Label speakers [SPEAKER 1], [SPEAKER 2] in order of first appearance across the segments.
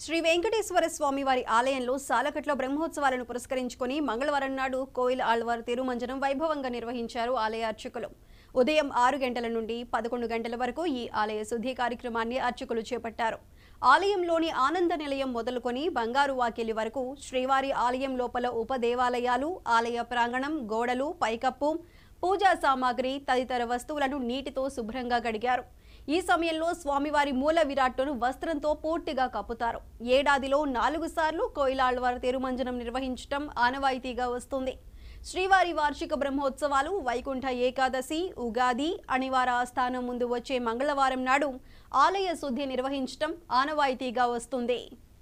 [SPEAKER 1] శ్రీ వెంకటేశ్వర స్వామి వారి ఆలయంలో సాలకట్ల బ్రహ్మోత్సవాలను పురస్కరించుకుని మంగళవారం నాడు కోయిల్ ఆళ్వార్ తిరుమంజనం వైభవంగా నిర్వహించారు ఆలయ అర్చకులు ఉదయం ఆరు గంటల నుండి పదకొండు గంటల వరకు ఈ ఆలయ శుద్ధి కార్యక్రమాన్ని అర్చకులు చేపట్టారు ఆలయంలోని ఆనంద నిలయం మొదలుకొని బంగారు వాకిలి వరకు శ్రీవారి ఆలయం లోపల ఉప దేవాలయాలు ఆలయ ప్రాంగణం గోడలు పైకప్పు పూజా సామాగ్రి తదితర వస్తువులను నీటితో శుభ్రంగా గడిగారు ఈ సమయంలో స్వామివారి మూల విరాట్టును వస్త్రంతో పూర్తిగా కప్పుతారు ఏడాదిలో నాలుగు సార్లు కోయిలాళ్వార్ తిరుమంజనం నిర్వహించడం ఆనవాయితీగా వస్తుంది శ్రీవారి వార్షిక బ్రహ్మోత్సవాలు వైకుంఠ ఏకాదశి ఉగాది అనివార ఆస్థానం ముందు వచ్చే మంగళవారం నాడు ఆలయ శుద్ధి నిర్వహించడం ఆనవాయితీగా వస్తుంది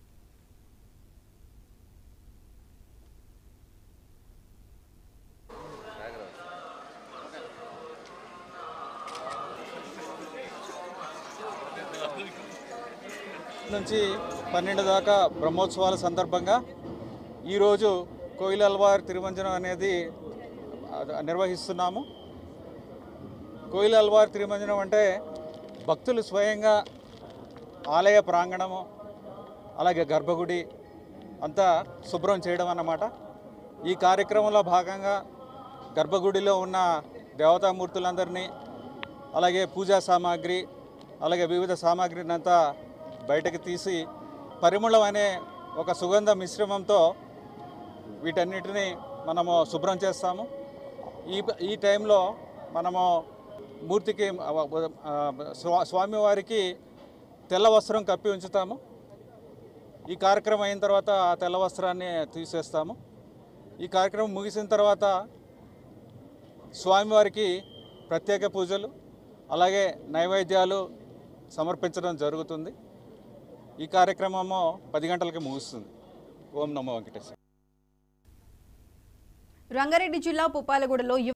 [SPEAKER 2] నుంచి పన్నెండు దాకా బ్రహ్మోత్సవాల సందర్భంగా ఈరోజు కోయిలల్వార్ తిరుమంజనం అనేది ఆ, నిర్వహిస్తున్నాము కోయిలల్వార్ తిరుమంజనం అంటే భక్తులు స్వయంగా ఆలయ ప్రాంగణము అలాగే గర్భగుడి అంతా శుభ్రం చేయడం అన్నమాట ఈ కార్యక్రమంలో భాగంగా గర్భగుడిలో ఉన్న దేవతామూర్తులందరినీ అలాగే పూజా సామాగ్రి అలాగే వివిధ సామాగ్రిని అంతా బయటకు తీసి పరిమళం అనే ఒక సుగంధ మిశ్రమంతో వీటన్నిటిని మనము శుభ్రం చేస్తాము ఈ ఈ టైంలో మనము మూర్తికి ఆ, స్వా- స్వామివారికి తెల్ల వస్త్రం కప్పి ఉంచుతాము ఈ కార్యక్రమం అయిన తర్వాత ఆ తెల్ల వస్త్రాన్ని తీసేస్తాము ఈ కార్యక్రమం ముగిసిన తర్వాత స్వామివారికి ప్రత్యేక పూజలు అలాగే నైవేద్యాలు సమర్పించడం జరుగుతుంది ఈ కార్యక్రమము పది గంటలకి ముగుస్తుంది ఓం నమో వెంకటేశ్వర
[SPEAKER 1] రంగారెడ్డి జిల్లా పుప్పాలగూడలో